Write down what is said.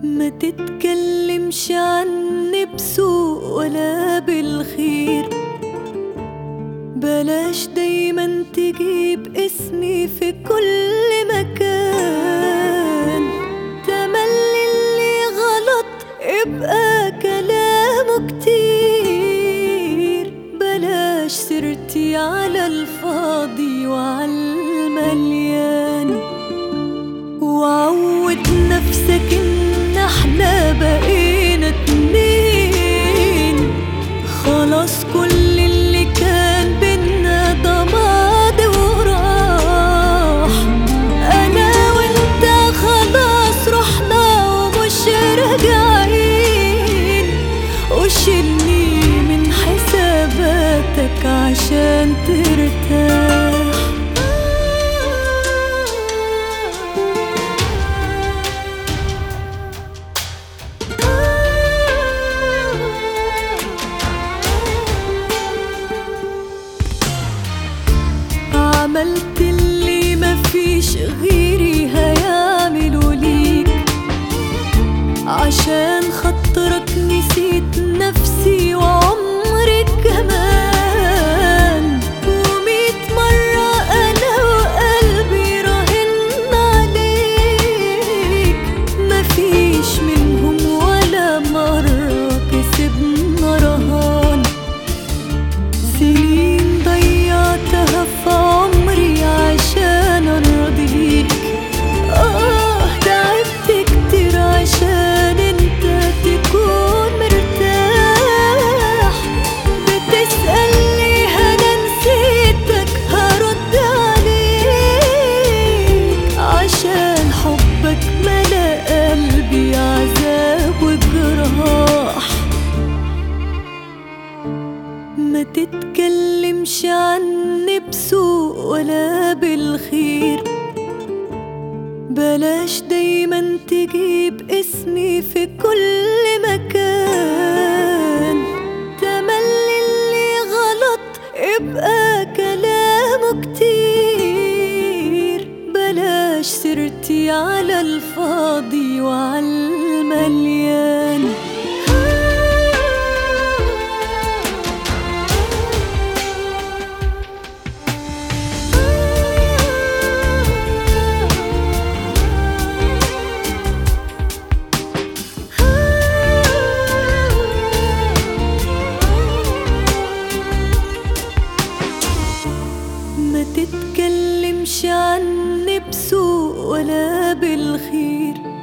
ما تتكلمش عني بسوء ولا بالخير بلاش دايما تجيب اسمي في كل مكان تملي اللي غلط يبقى كلامه كتير بلاش سيرتي على الفاضي وعلى المليان وعود نفسك ان احنا بقينا اتنين خلاص كل اللي كان بينا ده ماضي وراح انا وانت خلاص رحنا ومش راجعين وشيلني من حساباتك عشان ترتاح عملت اللي مفيش غيري هيعملوا ليك عشان خاطرك نسيت نفسي وعمري كمان وميت مرة أنا وقلبي راهن عليك مفيش منهم ولا مرة كسبنا رهان سنين ضيعتها في عمري عشان ارضيك اه تعبت كتير عشان انت تكون مرتاح بتسألني انا نسيتك هرد عليك عشان حبك ملا قلبي عذاب وجراح ما تتكلمش عني بسوء ولا بالخير بلاش دايما تجيب اسمي في كل مكان تملي اللي غلط يبقى كلامه كتير بلاش سيرتي على الفاضي وعلى المليان ما تتكلمش عني بسوء ولا بالخير